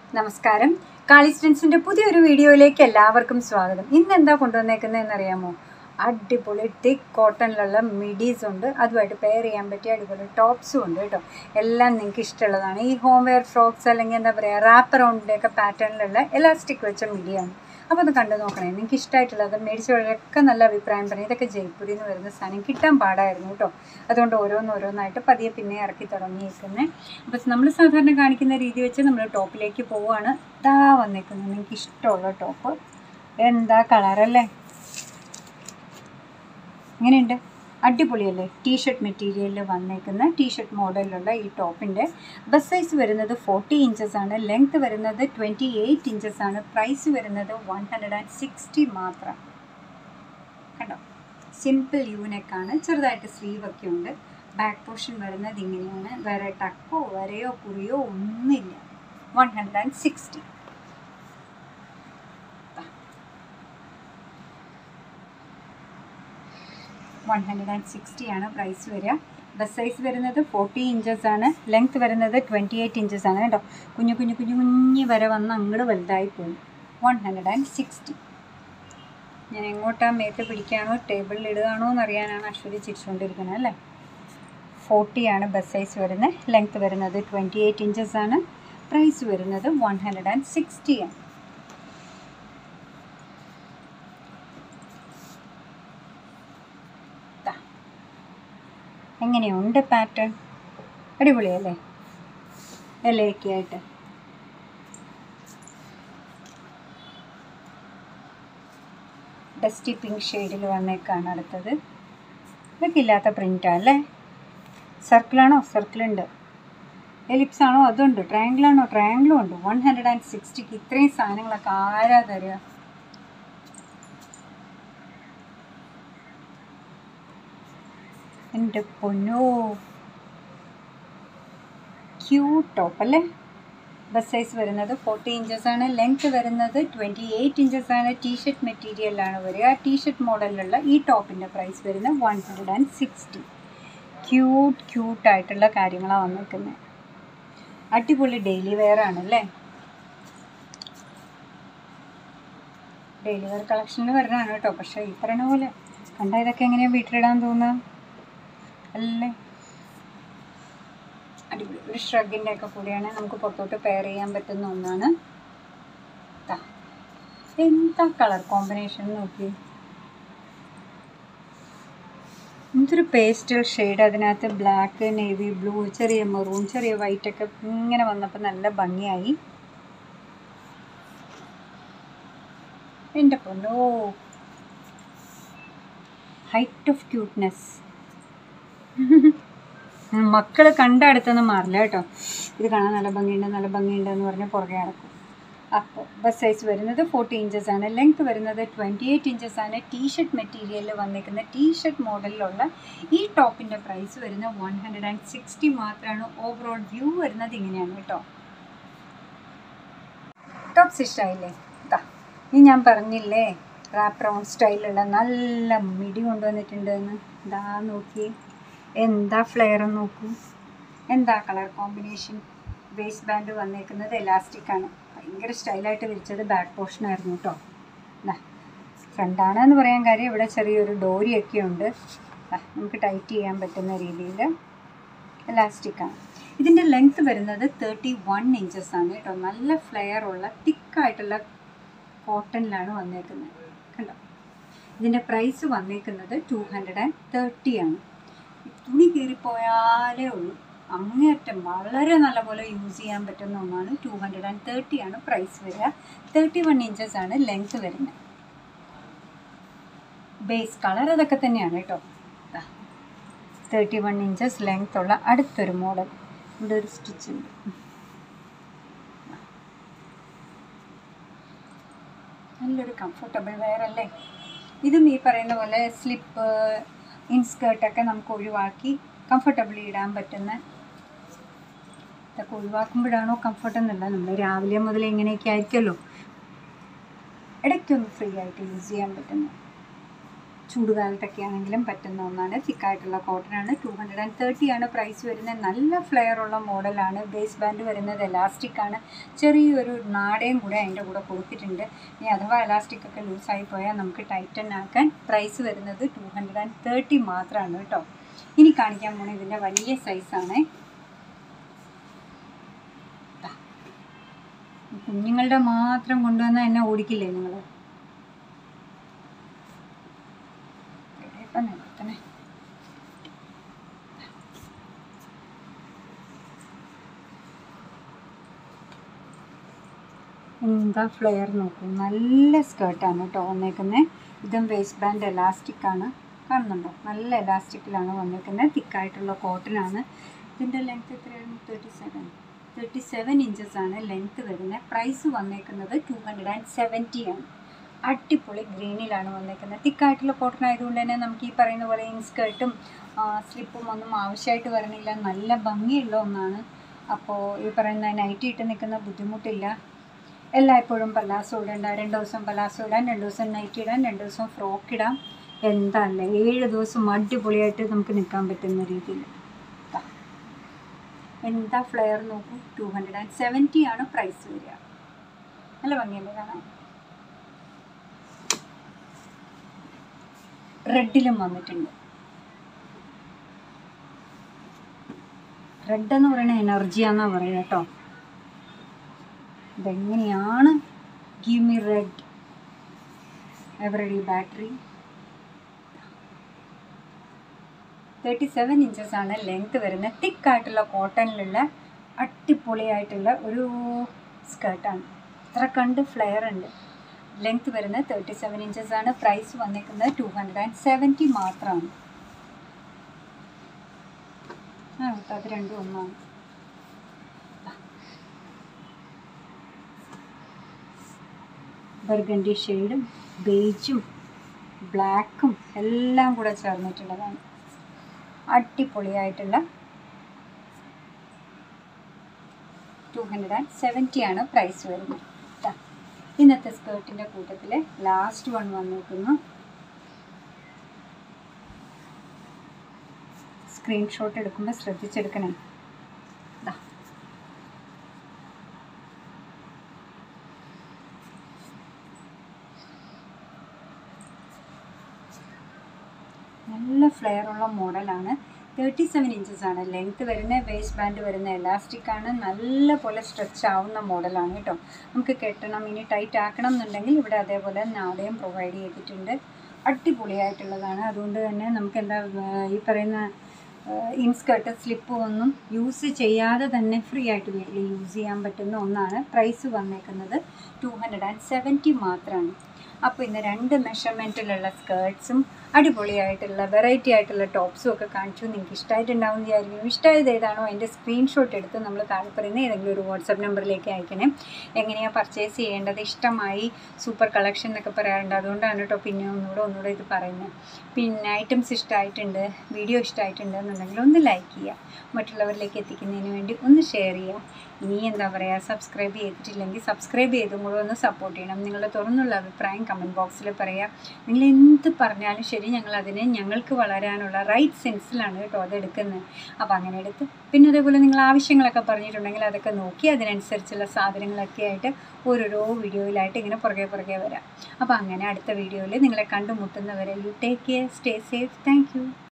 നമസ്കാരം കാളിസ്റ്റൻസിന്റെ പുതിയൊരു വീഡിയോയിലേക്ക് എല്ലാവർക്കും സ്വാഗതം ഇന്ന് എന്താ കൊണ്ടുവന്നേക്കുന്നതെന്ന് അറിയാമോ അടിപൊളി തിക്ക് കോട്ടണിലുള്ള മിഡീസ് ഉണ്ട് അതുമായിട്ട് പെയർ ചെയ്യാൻ പറ്റിയ അടിപൊളി ടോപ്സും ഉണ്ട് കേട്ടോ എല്ലാം നിങ്ങൾക്ക് ഇഷ്ടമുള്ളതാണ് ഈ ഹോം വെയർ ഫ്രോക്സ് അല്ലെങ്കിൽ എന്താ പറയുക റാപ്പ് റൗണ്ടിൻ്റെ ഒക്കെ പാറ്റേണിലുള്ള എലാസ്റ്റിക് വെച്ച മിഡിയാണ് അപ്പോൾ ഒന്ന് കണ്ടു നോക്കണേ നിങ്ങൾക്ക് ഇഷ്ടമായിട്ടുള്ളത് മേടിച്ചവരൊക്കെ നല്ല അഭിപ്രായം പറഞ്ഞു ഇതൊക്കെ ജയ്പൂരിൽ നിന്ന് വരുന്ന സാധനം കിട്ടാൻ പാടായിരുന്നു കേട്ടോ അതുകൊണ്ട് ഓരോന്നോരോന്നായിട്ട് പതിയെ പിന്നെ ഇറക്കി തുടങ്ങിയേക്കുന്നത് അപ്പോൾ നമ്മൾ സാധാരണ കാണിക്കുന്ന രീതി വെച്ച് നമ്മൾ ടോപ്പിലേക്ക് പോവുകയാണ് ഇതാ വന്നേക്കുന്നത് നിങ്ങൾക്ക് ഇഷ്ടമുള്ള ടോപ്പ് എന്താ കളറല്ലേ എങ്ങനെയുണ്ട് അടിപൊളിയല്ലേ ടീഷർട്ട് മെറ്റീരിയലിൽ വന്നേക്കുന്ന ടീഷർട്ട് മോഡലിലുള്ള ഈ ടോപ്പിൻ്റെ ബസ് സൈസ് വരുന്നത് ഫോർട്ടി ഇഞ്ചസ് ആണ് ലെങ്ത് വരുന്നത് ട്വൻറ്റി എയ്റ്റ് ഇഞ്ചസ് ആണ് പ്രൈസ് വരുന്നത് വൺ ഹൺഡ്രഡ് ആൻഡ് സിക്സ്റ്റി മാത്രം കണ്ടോ സിമ്പിൾ യൂനെക്കാണ് ചെറുതായിട്ട് സ്ലീവ് ഒക്കെ ഉണ്ട് ബാക്ക് പോർഷൻ വരുന്നത് ഇങ്ങനെയാണ് വേറെ ടക്കോ വരയോ കുറിയോ ഒന്നുമില്ല one hundred and sixty one hundred and sixty ആണ് പ്രൈസ് വരിക ബസ് സൈസ് വരുന്നത് ഫോർട്ടി ഇഞ്ചസ് ആണ് ലെങ്ത് വരുന്നത് ട്വൻറ്റി എയ്റ്റ് ഇഞ്ചസ് ആണ് കേട്ടോ കുഞ്ഞു കുഞ്ഞു കുഞ്ഞു കുഞ്ഞു വരെ വന്ന് അങ്ങോട്ട് വലുതായി പോകും വൺ ഹൺഡ്രഡ് ആൻഡ് സിക്സ്റ്റി ഞാൻ എങ്ങോട്ടാ മേത്ത് പിടിക്കുകയാണോ ടേബിളിൽ ഇടുകയാണോ എന്നറിയാനാണ് അശ്വതി ചിരിച്ചുകൊണ്ടിരിക്കുന്നത് അല്ലേ ഫോർട്ടി ആണ് ബസ് സൈസ് വരുന്നത് ലെങ്ത് വരുന്നത് ട്വൻറ്റി എയ്റ്റ് ഇഞ്ചസ് ആണ് പ്രൈസ് വരുന്നത് വൺ ഹൺഡ്രഡ് ആൻഡ് സിക്സ്റ്റി ആണ് എങ്ങനെയുണ്ട് പാറ്റേൺ അടിപൊളിയല്ലേ ഇലയൊക്കെ ആയിട്ട് ഡസ്റ്റി പിങ്ക് ഷെയ്ഡിൽ വന്നേക്കാണ് അടുത്തത് ഇതൊക്കെ ഇല്ലാത്ത പ്രിൻ്റാണ് അല്ലേ സർക്കിളാണോ സർക്കിളുണ്ട് എലിപ്സ് ആണോ അതുണ്ട് ട്രയാങ്കിളാണോ ട്രയാങ്കിളും ഉണ്ട് വൺ ഹൺഡ്രഡ് ആൻഡ് സിക്സ്റ്റിക്ക് ഇത്രയും സാധനങ്ങളൊക്കെ ആരാ തരിക എൻ്റെ പൊന്നോ ക്യൂ ടോപ്പ് അല്ലേ ബസ് സൈസ് വരുന്നത് ഫോർട്ടി ഇഞ്ചസ് ആണ് ലെങ്ത് വരുന്നത് ട്വൻറ്റി എയ്റ്റ് ഇഞ്ചസ് ആണ് ടീഷർട്ട് മെറ്റീരിയലാണ് വരിക ടീഷർട്ട് മോഡലിലുള്ള ഈ ടോപ്പിൻ്റെ പ്രൈസ് വരുന്നത് one hundred and sixty cute ക്യൂട്ടായിട്ടുള്ള കാര്യങ്ങളാണ് വന്നിരിക്കുന്നത് അടിപൊളി ഡെയിലി വെയർ ആണല്ലേ ഡെയിലി വെയർ കളക്ഷനിൽ വരുന്നതാണ് കേട്ടോ പക്ഷേ ഈ പറയുന്ന പോലെ കണ്ട ഇതൊക്കെ എങ്ങനെയാണ് വീട്ടിലിടാൻ തോന്നുക അല്ലേ അടിപൊളി ഒരു ഷ്രഗിൻ്റെ ഒക്കെ കൂടിയാണ് നമുക്ക് പുറത്തോട്ട് പെയർ ചെയ്യാൻ പറ്റുന്ന ഒന്നാണ് ദാ. എന്താ കളർ കോമ്പിനേഷൻ നോക്കി എന്തൊരു പേസ്റ്റൽ ഷെയ്ഡ് അതിനകത്ത് ബ്ലാക്ക് നേവി ബ്ലൂ ചെറിയ മെറൂൺ ചെറിയ വൈറ്റ് ഒക്കെ ഇങ്ങനെ വന്നപ്പോൾ നല്ല ഭംഗിയായി എൻ്റെ പൊന്നോ ഹൈറ്റ് ഓഫ് ക്യൂട്ട്നെസ് മക്കൾ കണ്ട അടുത്തൊന്നും മാറില്ല കേട്ടോ ഇത് കാണാൻ നല്ല ഭംഗിയുണ്ട് നല്ല ഭംഗിയുണ്ട് എന്ന് പറഞ്ഞ് പുറകെ നടക്കും അപ്പോൾ ബസ് സൈസ് വരുന്നത് ഫോർട്ടി ഇഞ്ചസ് ആണ് ലെങ്ത് വരുന്നത് ട്വൻറ്റി എയ്റ്റ് ഇഞ്ചസ് ആണ് ടീഷർട്ട് മെറ്റീരിയലിൽ വന്നിരിക്കുന്ന ടീഷർട്ട് മോഡലിലുള്ള ഈ ടോപ്പിൻ്റെ പ്രൈസ് വരുന്നത് വൺ ഹൺഡ്രഡ് ആൻഡ് സിക്സ്റ്റി മാത്രമാണ് ഓവറോൾ വ്യൂ വരുന്നത് ഇങ്ങനെയാണ് കേട്ടോ ടോപ്സ് ഇഷ്ടമായില്ലേ ഇതാ ഇനി ഞാൻ പറഞ്ഞില്ലേ റാപ്പ് റൗണ്ട് സ്റ്റൈലുള്ള നല്ല മിടി കൊണ്ടുവന്നിട്ടുണ്ട് എന്ന് ഇതാ നോക്കി എന്താ ഫ്ലെയർ നോക്കൂ എന്താ കളർ കോമ്പിനേഷൻ വേസ്റ്റ് ബാൻഡ് വന്നേക്കുന്നത് എലാസ്റ്റിക് ആണ് ഭയങ്കര സ്റ്റൈലായിട്ട് വിരിച്ചത് ബാക്ക് പോർഷൻ ആയിരുന്നു കേട്ടോ ഫ്രണ്ടാണെന്ന് പറയാൻ കാര്യം ഇവിടെ ചെറിയൊരു ഡോരിയൊക്കെ ഉണ്ട് ദാ, നമുക്ക് ടൈറ്റ് ചെയ്യാൻ പറ്റുന്ന രീതിയിൽ എലാസ്റ്റിക് ആണ് ഇതിൻ്റെ ലെങ്ത് വരുന്നത് തേർട്ടി വൺ ഇഞ്ചസ് ആണ് കേട്ടോ നല്ല ഫ്ലെയർ ഉള്ള തിക്കായിട്ടുള്ള കോട്ടണിലാണ് വന്നേക്കുന്നത് കണ്ടോ ഇതിൻ്റെ പ്രൈസ് വന്നേക്കുന്നത് ടു ഹൺഡ്രഡ് ആൻഡ് തേർട്ടി ആണ് തുണി കീറിപ്പോയാലേ ഉള്ളൂ അങ്ങേയറ്റം വളരെ നല്ലപോലെ യൂസ് ചെയ്യാൻ പറ്റുന്ന ഒന്നാണ് ടു ഹൺഡ്രഡ് ആൻഡ് തേർട്ടി ആണ് പ്രൈസ് വരിക തേർട്ടി വൺ ഇഞ്ചസ് ആണ് ലെങ്ത് വരുന്നത് ബേസ് കളർ അതൊക്കെ തന്നെയാണ് കേട്ടോ തേർട്ടി വൺ ഇഞ്ചസ് ലെങ്ത് ഉള്ള അടുത്തൊരു മോഡൽ ഇവിടെ ഒരു സ്റ്റിച്ച് ഉണ്ട് നല്ലൊരു കംഫർട്ടബിൾ വെയർ അല്ലേ ഇതും ഈ പറയുന്ന പോലെ സ്ലിപ്പ് ഇൻസ്കേർട്ടൊക്കെ നമുക്ക് ഒഴിവാക്കി കംഫർട്ടബിളി ഇടാൻ പറ്റുന്ന ഇതൊക്കെ ഒഴിവാക്കുമ്പോഴാണോ കംഫർട്ട് എന്നല്ല നമ്മൾ രാവിലെ മുതൽ ഇങ്ങനെയൊക്കെ ആയിരിക്കുമല്ലോ ഇടയ്ക്കൊന്ന് ഫ്രീ ആയിട്ട് യൂസ് ചെയ്യാൻ പറ്റുന്ന ചൂടുകാലത്തൊക്കെ ആണെങ്കിലും പറ്റുന്ന ഒന്നാണ് തിക്കായിട്ടുള്ള കോട്ടനാണ് ടു ഹൺഡ്രഡ് ആൻഡ് തേർട്ടി ആണ് പ്രൈസ് വരുന്നത് നല്ല ഫ്ലെയർ ഉള്ള മോഡലാണ് ബേസ് ബാൻഡ് വരുന്നത് എലാസ്റ്റിക് ആണ് ചെറിയൊരു നാടയും കൂടെ അതിൻ്റെ കൂടെ കൊടുത്തിട്ടുണ്ട് ഇനി അഥവാ എലാസ്റ്റിക് ഒക്കെ ലൂസായി പോയാൽ നമുക്ക് ടൈറ്റൻ ആക്കാൻ പ്രൈസ് വരുന്നത് ടു ഹൺഡ്രഡ് ആൻഡ് തേർട്ടി മാത്രമാണ് കേട്ടോ ഇനി കാണിക്കാൻ പോണ ഇതിൻ്റെ വലിയ സൈസാണ് കുഞ്ഞുങ്ങളുടെ മാത്രം കൊണ്ടുവന്നാൽ എന്നെ ഓടിക്കില്ലേ നിങ്ങൾ ഇപ്പം നിർത്തണേ എന്താ ഫ്ലെയർ നോക്കൂ നല്ല സ്കേർട്ടാണ് കേട്ടോ വന്നേക്കുന്നത് ഇതും വേസ്റ്റ് ബാൻഡ് എലാസ്റ്റിക് ആണ് കാണുന്നുണ്ടോ നല്ല എലാസ്റ്റിക്കിലാണ് വന്നേക്കുന്നത് തിക്കായിട്ടുള്ള കോട്ടൺ ആണ് ഇതിൻ്റെ ലെങ്ത് എത്രയാണ് thirty seven thirty seven inches ആണ് ലെങ്ത് വരുന്നത് പ്രൈസ് വന്നേക്കുന്നത് ടു ഹൺഡ്രഡ് ആൻഡ് സെവൻറ്റി ആണ് അടിപൊളി ഗ്രീനിലാണ് വന്നേക്കുന്നത് തിക്കായിട്ടുള്ള കോട്ടൺ ആയതുകൊണ്ട് തന്നെ നമുക്ക് ഈ പറയുന്ന പോലെ ഇൻസ്കേർട്ടും സ്ലിപ്പും ഒന്നും ആവശ്യമായിട്ട് വരണില്ല നല്ല ഭംഗിയുള്ള ഒന്നാണ് അപ്പോൾ ഈ പറയുന്ന നൈറ്റി ഇട്ട് നിൽക്കുന്ന ബുദ്ധിമുട്ടില്ല എല്ലായ്പ്പോഴും പലാസോ ഇടണ്ട രണ്ട് ദിവസം പലാസോ ഇടാൻ രണ്ട് ദിവസം നൈറ്റ് ഇടാൻ രണ്ട് ദിവസം ഫ്രോക്ക് ഇടാം എന്തല്ല ഏഴ് ദിവസം അടിപൊളിയായിട്ട് നമുക്ക് നിൽക്കാൻ പറ്റുന്ന രീതിയിൽ ദാ. എന്താ ഫ്ലെയർ നോക്കൂ ടു ഹൺഡ്രഡ് ആൻഡ് സെവൻറ്റി ആണ് പ്രൈസ് വരിക നല്ല ഭംഗിയല്ലേ കാണാൻ റെഡിലും വന്നിട്ടുണ്ട് റെഡ് എന്ന് പറയുന്നത് എനർജിയാന്നാ പറയുക കേട്ടോ ഇതെങ്ങനെയാണ് give me red Eveready battery thirty seven inches ആണ് ലെങ്ത് വരുന്നത് തിക്കായിട്ടുള്ള കോട്ടണിലുള്ള അടിപൊളിയായിട്ടുള്ള ഒരു സ്കേർട്ടാണ് ഇത്ര കണ്ട് ഫ്ലെയർ ഉണ്ട് ലെങ്ത് വരുന്നത് തേർട്ടി സെവൻ ഇഞ്ചസ് ആണ് പ്രൈസ് വന്നിരിക്കുന്നത് ടു ഹൺഡ്രഡ് ആൻഡ് സെവൻറ്റി മാത്രമാണ് ആ കേട്ടോ അത് രണ്ടും ഒന്നാണ് ബർഗണ്ടി ഷെയ്ഡും ബേജും ബ്ലാക്കും എല്ലാം കൂടെ ചേർന്നിട്ടുള്ളതാണ് അടിപൊളിയായിട്ടുള്ള ടു ഹൺഡ്രഡ് ആൻഡ് സെവൻറ്റി ആണ് പ്രൈസ് വരുന്നത് ദാ, ഇന്നത്തെ സ്കേർട്ടിൻ്റെ കൂട്ടത്തിൽ ലാസ്റ്റ് വൺ വന്നിരിക്കുന്നു സ്ക്രീൻഷോട്ട് എടുക്കുമ്പോൾ ശ്രദ്ധിച്ചെടുക്കണേ ദാ നല്ല ഫ്ലെയർ ഉള്ള മോഡലാണ് തേർട്ടി സെവൻ ഇഞ്ചസ് ആണ് ലെങ്ത് വരുന്ന വേസ്റ്റ് ബാൻഡ് വരുന്ന എലാസ്റ്റിക് ആണ് നല്ല പോലെ സ്ട്രെച്ച് ആവുന്ന മോഡലാണ് കേട്ടോ നമുക്ക് കെട്ടണം ഇനി ടൈറ്റ് ആക്കണം എന്നുണ്ടെങ്കിൽ ഇവിടെ അതേപോലെ നാടയും പ്രൊവൈഡ് ചെയ്തിട്ടുണ്ട് അടിപൊളിയായിട്ടുള്ളതാണ് അതുകൊണ്ട് തന്നെ നമുക്ക് എന്താ ഏർ ഈ പറയുന്ന ഇൻസ്കേർട്ട് സ്ലിപ്പ് ഒന്നും യൂസ് ചെയ്യാതെ തന്നെ ഫ്രീ ആയിട്ട് വീട്ടിൽ യൂസ് ചെയ്യാൻ പറ്റുന്ന ഒന്നാണ് പ്രൈസ് വന്നേക്കുന്നത് ടു ഹൺഡ്രഡ് ആൻഡ് സെവൻറ്റി മാത്രമാണ് അപ്പോൾ ഇന്ന് രണ്ട് മെഷർമെൻറ്റിലുള്ള സ്കേർട്സും അടിപൊളിയായിട്ടുള്ള വെറൈറ്റി ആയിട്ടുള്ള ടോപ്സും ഒക്കെ കാണിച്ചു നിങ്ങൾക്ക് ഇഷ്ടമായിട്ടുണ്ടാവും എന്ന് വിചാരിക്കുന്നു ഇഷ്ടമായത് ഏതാണോ അതിൻ്റെ സ്ക്രീൻഷോട്ട് എടുത്ത് നമ്മൾ താഴെ പറയുന്ന ഏതെങ്കിലും ഒരു വാട്സപ്പ് നമ്പറിലേക്ക് അയക്കണേ എങ്ങനെയാണ് പർച്ചേസ് ചെയ്യേണ്ടത് ഇഷ്ടമായി സൂപ്പർ കളക്ഷൻ എന്നൊക്കെ പറയാറുണ്ട് അതുകൊണ്ടാണ് കേട്ടോ പിന്നെ ഒന്നുകൂടെ ഒന്നുകൂടെ ഇത് പറയുന്നത് പിന്നെ ഐറ്റംസ് ഇഷ്ടമായിട്ടുണ്ട് വീഡിയോ ഇഷ്ടമായിട്ടുണ്ട് എന്നുണ്ടെങ്കിൽ ഒന്ന് ലൈക്ക് ചെയ്യുക മറ്റുള്ളവരിലേക്ക് എത്തിക്കുന്നതിന് വേണ്ടി ഒന്ന് ഷെയർ ചെയ്യുക ഇനി എന്താ പറയുക സബ്സ്ക്രൈബ് ചെയ്തിട്ടില്ലെങ്കിൽ സബ്സ്ക്രൈബ് ചെയ്തും കൂടെ ഒന്ന് സപ്പോർട്ട് ചെയ്യണം നിങ്ങളുടെ തുറന്നുള്ള അഭിപ്രായം കമൻറ്റ് ബോക്സിൽ പറയുക നിങ്ങൾ എന്ത് പറഞ്ഞാലും ശരി ഞങ്ങൾ അതിനെ ഞങ്ങൾക്ക് വളരാനുള്ള റൈറ്റ് സെൻസിലാണ് കേട്ടോ അത് എടുക്കുന്നത് അപ്പോൾ അങ്ങനെ എടുത്ത് പിന്നെ അതേപോലെ നിങ്ങൾ ആവശ്യങ്ങളൊക്കെ പറഞ്ഞിട്ടുണ്ടെങ്കിൽ അതൊക്കെ നോക്കി അതിനനുസരിച്ചുള്ള സാധനങ്ങളൊക്കെ ആയിട്ട് ഓരോരോ വീഡിയോയിലായിട്ട് ഇങ്ങനെ പുറകെ പുറകെ വരാം അപ്പോൾ അങ്ങനെ അടുത്ത വീഡിയോയിൽ നിങ്ങളെ കണ്ടുമുട്ടുന്നവരെ you take care stay safe thank